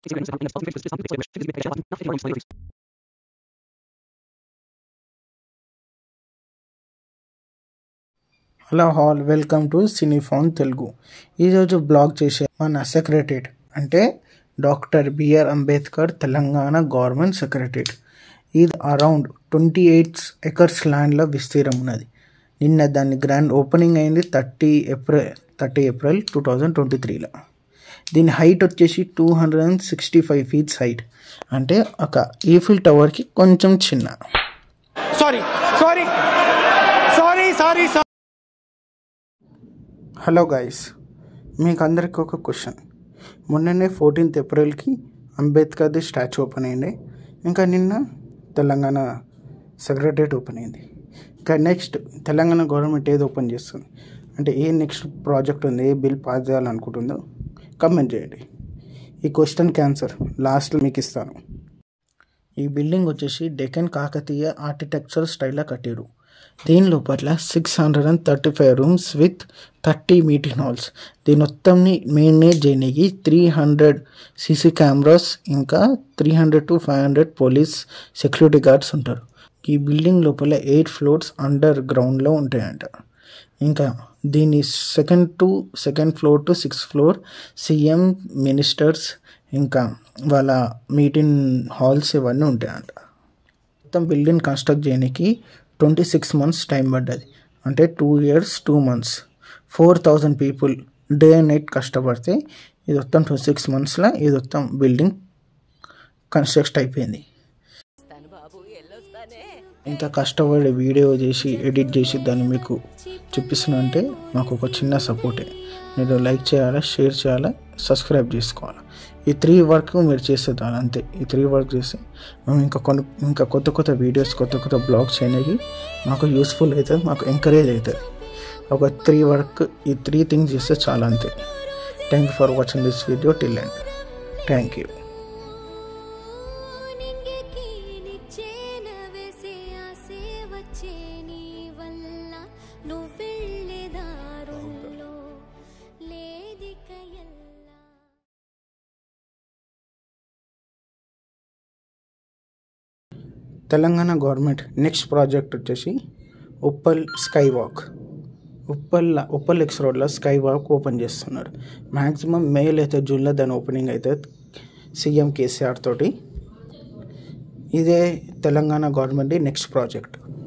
hello all welcome to Cinephone Telugu ఈరోజు blog చేసే మన సెక్రటరేట్ అంటే doctor B R Ambedkar Telangana government secretariat ఇది అరౌండ్ ట్వంటీ ఎయిట్ ఎకర్స్ ల్యాండ్లో విస్తీరం ఉన్నది నిన్న దాని గ్రాండ్ ఓపెనింగ్ అయింది thirty April thirty April two thousand twenty త్రీలో దీని హైట్ వచ్చేసి two hundred and sixty five feets height అంటే ఒక ఈఫిల్ టవర్కి కొంచెం చిన్న sorry sorry sorry sorry sorry hello guys మీకు అందరికి ఒక క్వశ్చన్ మొన్ననే ఫోర్టీన్త్ ఏప్రిల్కి అంబేద్కర్ది స్టాచ్యూ ఓపెన్ అయింది ఇంకా నిన్న తెలంగాణ సెక్రటరేట్ ఓపెన్ అయింది ఇంకా నెక్స్ట్ తెలంగాణ గవర్నమెంట్ ఏది ఓపెన్ చేస్తుంది అంటే ఏ నెక్స్ట్ ప్రాజెక్ట్ ఉంది ఏ బిల్ పాస్ చేయాలనుకుంటుందో కమెంట్ చేయండి ఈ క్వశ్చన్ క్యాన్సర్ లాస్ట్లో మీకు ఇస్తాను ఈ బిల్డింగ్ వచ్చేసి డెక్కన్ కాకతీయ ఆర్కిటెక్చర్ స్టైల్లో కట్టారు దీని లోపల six hundred and thirty five rooms with thirty meeting halls దీని మొత్తంని మేనేజ్ చేయడానికి త్రీ హండ్రెడ్ సీసీ కెమెరాస్ ఇంకా three hundred to five hundred police security guards ఉంటారు ఈ బిల్డింగ్ లోపల ఎయిట్ ఫ్లోర్స్ అండర్ గ్రౌండ్లో ఉంటాయంట ఇంకా దీని second to second floor to sixth floor CM ministers ఇంకా వాళ్ళ మీటింగ్ హాల్స్ ఇవన్నీ ఉంటాయంట మొత్తం బిల్డింగ్ కన్స్ట్రక్ట్ చేయడానికి ట్వంటీ సిక్స్ మంత్స్ టైం పడ్డది అంటే two years two months four thousand people day and night కష్టపడితే ఇది మొత్తం టూ సిక్స్ మంత్స్లో ఇది మొత్తం బిల్డింగ్ కన్స్ట్రక్ట్ అయిపోయింది ఇంత కష్టపడి వీడియో చేసి ఎడిట్ చేసి దాన్ని మీకు చూపిస్తున్నా అంటే మాకు ఒక చిన్న సపోర్టే మీరు లైక్ చేయాలా షేర్ చేయాలా సబ్స్క్రైబ్ చేసుకోవాలి ఈ త్రీ వర్క్ మీరు చేసేదాన్ని అంతే ఈ త్రీ వర్క్ చేసి మేము ఇంకా కొన్ని ఇంకా కొత్త కొత్త వీడియోస్ కొత్త కొత్త బ్లాగ్స్ చేయడానికి మాకు యూస్ఫుల్ అవుతుంది మాకు ఎంకరేజ్ అవుతుంది ఒక త్రీ వర్క్ ఈ త్రీ థింగ్స్ చేస్తే చాలా అంతే thank you for watching this video టిల్ అండ్ థ్యాంక్ యూ నింగికి నిచ్చేనవేసే ఆసే వచ్చే నీ వల్ల నువ్వెళ్ళే దారుల్లో లేదిక ఎల్లా తెలంగాణ గవర్నమెంట్ నెక్స్ట్ ప్రాజెక్ట్ వచ్చేసి Uppal sky walk Uppal Uppal X రోడ్లో స్కై వాక్ ఓపెన్ చేస్తున్నారు మ్యాక్సిమం మేల్ అయితే జూన్లో దాని ఓపెనింగ్ అయితే సీఎం కేసీఆర్ తోటి ఇదే తెలంగాణ గవర్నమెంట్ నెక్స్ట్ ప్రాజెక్ట్